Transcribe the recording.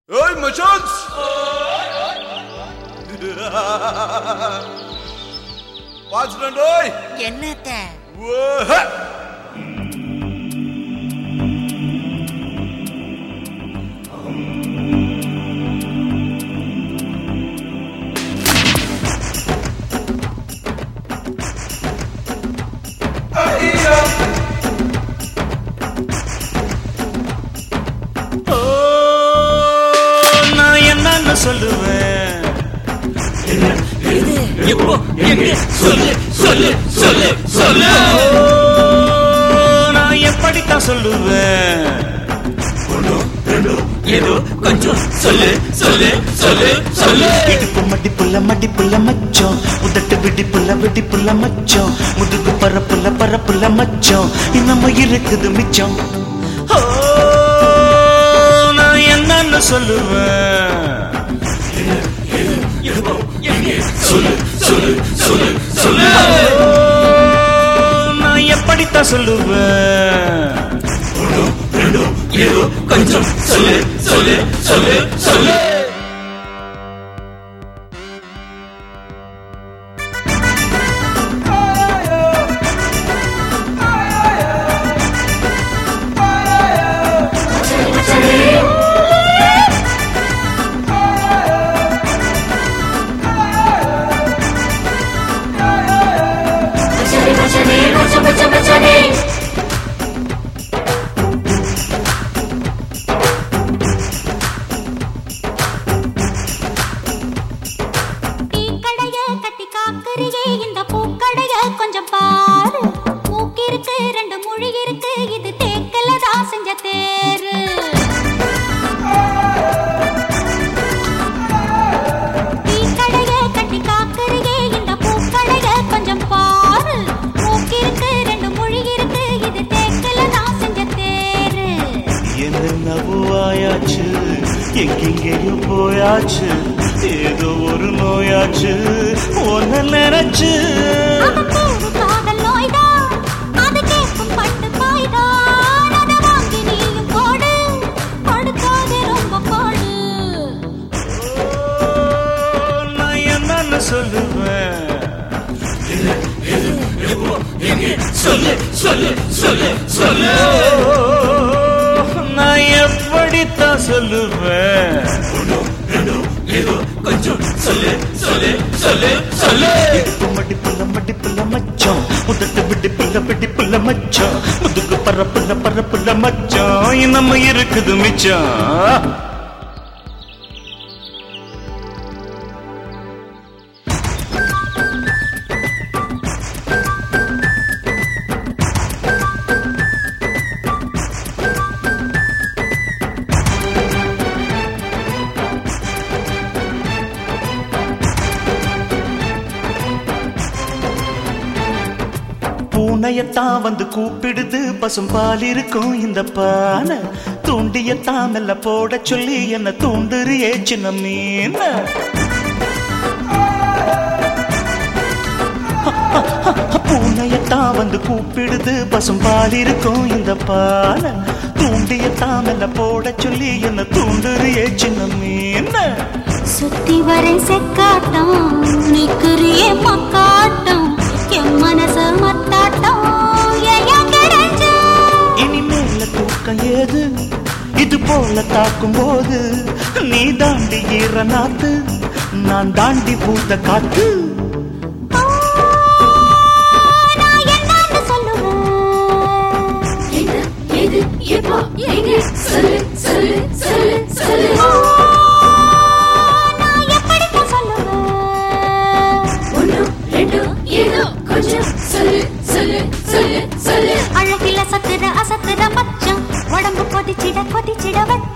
Hey machans! Watchman டோய் என்னத்த ஓ, நான் என்னன்னு சொல்லுவேன் எப்போ எங்க சொல்லு சொல்லு சொல்லு சொல்லு ஓ, நான் எப்படித்தான் சொல்லுவேன் ஏதோ கொஞ்சம் சொல்லு சொல்லு சொல்லு சொல்லு இடுப்பு மடி புள்ள மடி புள்ள மச்சம் உதட்டு விடி புள்ள விடி புள்ள மச்சம் முதுகு பரப்புல பரப்புல மச்சம் இன்னமும் இருக்குது மிச்சம் ஓ, நான் என்னன்னு சொல்லுவேன் சொல்லு சொல்லு சொல்லு சொல்லு ஓ, நான் எப்படித்தான் சொல்லுவேன் ஏதோ கொஞ்சம் சொல்லு சொல்லு சொல்லு சொல்லு Bacane, bacane, baca, baca, bacane. டீக்கடைய கட்டி காக்கறியே இந்த பூக்கடைய கொஞ்சம் பாரு மூக்கிருக்கு ரெண்டு மொழி இருக்கு இது தேக்கல தான் செஞ்ச தேரு டீக்கடைய கட்டி காக்கறியே இந்த பூக்கடைய கொஞ்சம் பாரு மூக்கிருக்கு ரெண்டு மொழி இருக்கு இது தேக்கல தான் செஞ்ச தேரு என்னென்னவோ ஆயாச்சு எங்கெங்கேயோ போயாச்சு ஏதோ ஒரு நோயாச்சு ஒன்ன நினைச்சு அது பேரு காதல் நோய்தான். அது கேட்கும் பட்டு பாய்தான். அதை வாங்கி நீயும் போடு. படுக்காதே ரொம்ப பாடு. நான் என்னன்னு சொல்லுவேன் சொல்லு சொல்லு சொல்லு சொல்லு நான் எப்படித்தான் சொல்லுவேன் ஏதோ கொஞ்சம் சொல்லு சொல்லு சொல்லு சொல்லு இடுப்பு மடிப்புல மடிப்புல மச்சம் உதட்டு விடிப்புல விடிப்புல மச்சம் முதுகு பரப்புல பரப்புல மச்சம் இன்னமும் இருக்குது மிச்சம் பூனையத்தான் வந்து கூப்பிடுது பசும் பால் இருக்கும் இந்த பானை தூண்டியத்தான் மெல்ல போட சொல்லி என்ன தூண்டுறியே சின்ன மீன் பூனையத்தான் வந்து கூப்பிடுது பசும் பால் இருக்கும் இந்த பானை தூண்டியத்தான் மெல்ல போட சொல்லி என்ன தூண்டுறியே சின்ன மீன் சுத்தி வரேன் செக்காட்டம் நிக்கிறியே மக்காட்டம் என் மனசு மத்தாட்டம் ஏயா கிடைச்ச இனிமேல தூக்கம் ஏது இது போல தாக்கும் போது நீ தாண்டி ஈர நாத்து நான் தாண்டி பூத்த காத்து நான் என்னன்னு சொல்லுவேன் எங்க, எது, எப்போ, எங்க? சொல்லு, சொல்லு, சொல்லு, சொல்லு. நான் எப்படித்தான் சொல்லுவேன் ஒண்ணு, ரெண்டு, ஏதோ கொஞ்சம் சொல்லு, சொல்லு, சொல்லு, சொல்லு. அழகில சத்துற அசத்துற மச்சம் உடம்பு கொதிச்சிட கொதிச்சிட வச்ச